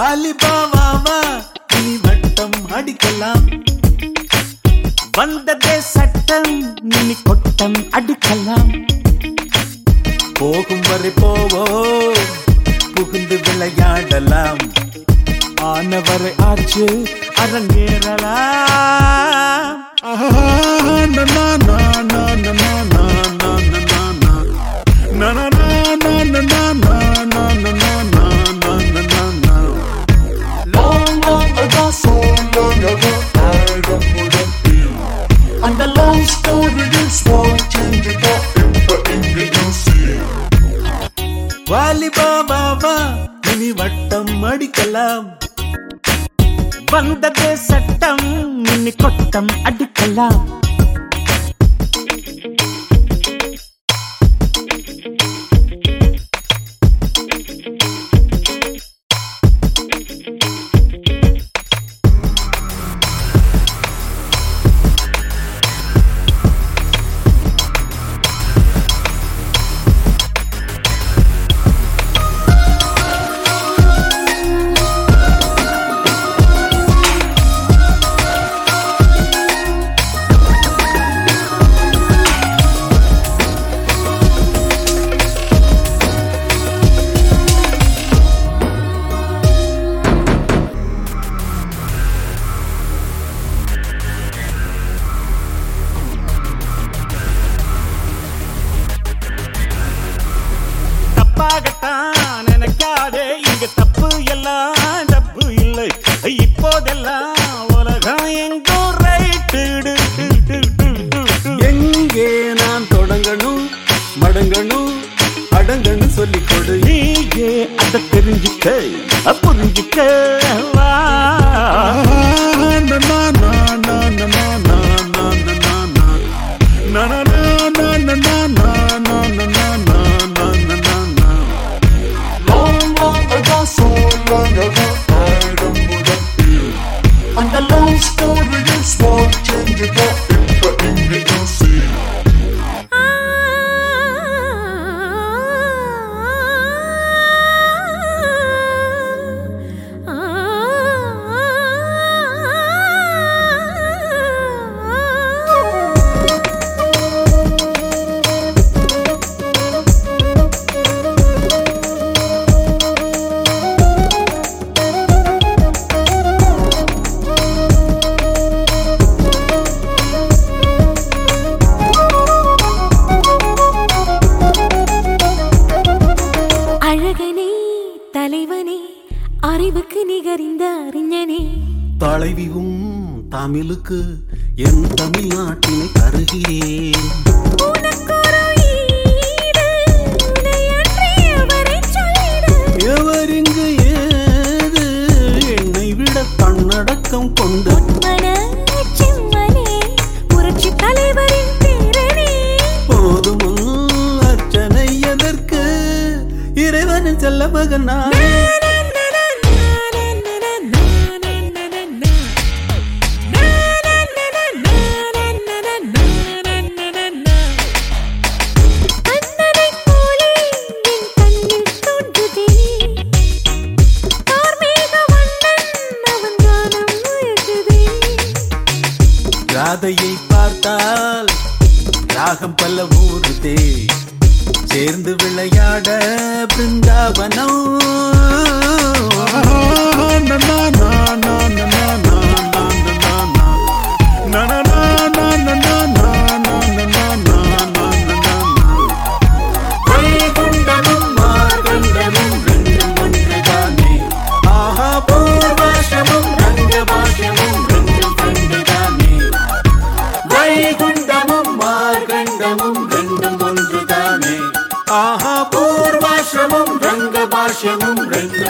வாலிபாவாவா இனி வட்டம் அடிக்கலாம் வந்ததே சட்டம் இனி கொட்டம் அடிக்கலாம் போகும் வரை போவோம் புகுந்து விளையாடலாம் ஆனவரை ஆச்சு அரங்கேறலாம் ஆஹா, நா, நா, நா, நா, நா, நா, நா, நா, நா, நா, நா. நா, நா, நா, நா, நா, நா, நா, நா, நா, நா, நா, நா, நா, நா, நா. Long, long ago, so long ago, ஆயிரம் முழம்பி. அந்த long story is small change தான் இப்ப இங்கேயும் see. வாலிபாபாவா இனி வட்டம் அடிக்கலாம் வந்ததே சட்டம் இனி கொட்டம் அடிக்கலாம் தப்பாகத்தான் நினைக்காதே இங்க தப்பு எல்லாம் தப்பு இல்லை இப்போதெல்லாம் உலகம் எங்கோ ரைட்டு எங்கே நான் தொடங்கணும் மடங்கணும் அடங்கணும் சொல்லிக் கொடு நீயே அதை தெரிஞ்சுக்க அ, புரிஞ்சுக்க வா நா, நா, நா, நா, நா, நா, நா, நா, நா, நா, நா. Na na na na na na na na na na na na na na na Long, long ago, so long ago, ஆயிரம் முழம்பி. அந்த long story is small change தான் இப்ப இங்கேயும் see. அழகனே தலைவனே அறிவுக்கு நிகரிந்த அறிஞனே தலைவியும் தமிழுக்கு என் தமிழ்நாட்டினை தருகிறேன் உனக்கொரு ஈடு, உனையன்றி எவரைச் சொல்லிடு. எவரிங்கு ஏது என்னை விட தன்னடக்கம் கொண்டு மனச் செம்மனே, புரட்சித் தலைவரின் பேரனே. போதும் அர்ச்சனை எதற்கு இறைவனின் செல்ல மகனா அண்ணனைப் போலே என் கண்ணில் தோன்றுதே. கார்மேக வண்ணன் அவன் கானம் முயக்குதே. ராதையை பார்த்தால் ராகம் பல ஊறுதே சேர்ந்து விளையாட பிருந்தாவனம் நா, நா, நா, நா, நா, நா, நா, நா, நா, நா. நா, நா, நா, நா, நா, நா, நா, நா, நா, நா, நா, நா, நா, நா. வைகுண்டமும் மார்கண்டமும் ரெண்டும் ஒன்றுதானே. ஆஹா, பூர்வாசிரமும் ரங்கபாஷ்யமும் ரெண்டும் ரெண்டுதானே. வைகுண்டமும் மார்கண்டமும் ரெண்டும் ஒன்றுதானே ஆஹா பூர்வாசிரமும் ரங்கபாஷ்யமும் ரெண்டும்